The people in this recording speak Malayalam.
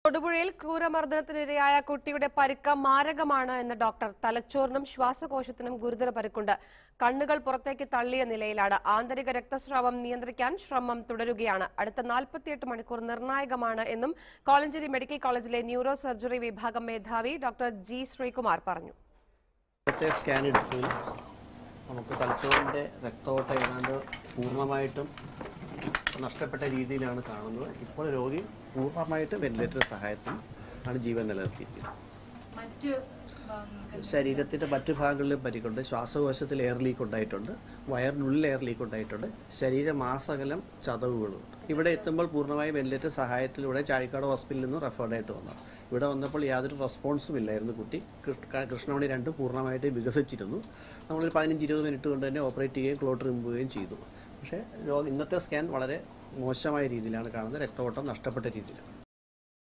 തൊടുപുഴയിൽ ക്രൂരമർദ്ദനത്തിനിരയായ കുട്ടിയുടെ പരിക്ക് മാരകമാണ് എന്ന് ഡോക്ടർ തലച്ചോറിനും ശ്വാസകോശത്തിനും ഗുരുതര പരിക്കുണ്ട് കണ്ണുകൾ പുറത്തേക്ക് തള്ളിയ നിലയിലാണ് ആന്തരിക രക്തസ്രാവം നിയന്ത്രിക്കാൻ ശ്രമം തുടരുകയാണ് അടുത്ത നാൽപ്പത്തിയെട്ട് മണിക്കൂർ നിർണായകമാണ് എന്നും കോളഞ്ചേരി മെഡിക്കൽ കോളേജിലെ ന്യൂറോ സർജറി വിഭാഗം മേധാവി ഡോക്ടർ ജി ശ്രീകുമാർ പറഞ്ഞു നേരത്തെ സ്കാൻ എടുത്തതിൽ നമുക്ക് തലച്ചോറിൻ്റെ രക്തഓട്ടം ഏതാണ്ട് പൂർണ്ണമായിട്ടും നഷ്ടപ്പെട്ട രീതിയിലാണ് കാണുന്നത് ഇപ്പോൾ രോഗി പൂർണ്ണമായിട്ട് വെന്റിലേറ്റർ സഹായത്തിൽ ആണ് ജീവൻ നിലനിർത്തിയിരിക്കുന്നത് മറ്റ് ഭാഗങ്ങൾക്ക് ശരീരത്തിൻ്റെ മറ്റു ഭാഗങ്ങളിലും പരിക്കുണ്ട് ശ്വാസകോശത്തിൽ എയർ ലീക്ക് ഉണ്ടായിട്ടുണ്ട് വയറിനുള്ളിൽ എയർ ലീക്ക് ഉണ്ടായിട്ടുണ്ട് ശരീരമാസകലം ചതവുകളുണ്ട് ഇവിടെ എത്തുമ്പോൾ പൂർണ്ണമായി വെന്റിലേറ്റർ സഹായത്തിലൂടെ ചാഴിക്കാട് ഹോസ്പിറ്റലിൽ നിന്ന് റെഫേർഡ് ആയിട്ട് വന്നു ഇവിടെ വന്നപ്പോൾ യാതൊരു റെസ്പോൺസും ഇല്ലായിരുന്നു കുട്ടി കൃ- കൃഷ്ണമണി രണ്ട് പൂർണ്ണമായിട്ട് വികസിച്ചിരുന്നു നമ്മളൊരു പതിനഞ്ച് ഇരുപത് മിനിറ്റ് കൊണ്ട് തന്നെ ഓപ്പറേറ്റ് ചെയ്യുകയും ക്ലോട്ട് റിമൂവ് ചെയ്യുകയും ചെയ്തു പക്ഷേ രോഗ ഇന്നത്തെ സ്കാൻ വളരെ മോശമായ രീതിയിലാണ് കാണുന്നത് രക്തഓട്ടം നഷ്ടപ്പെട്ട രീതിയിലാണ്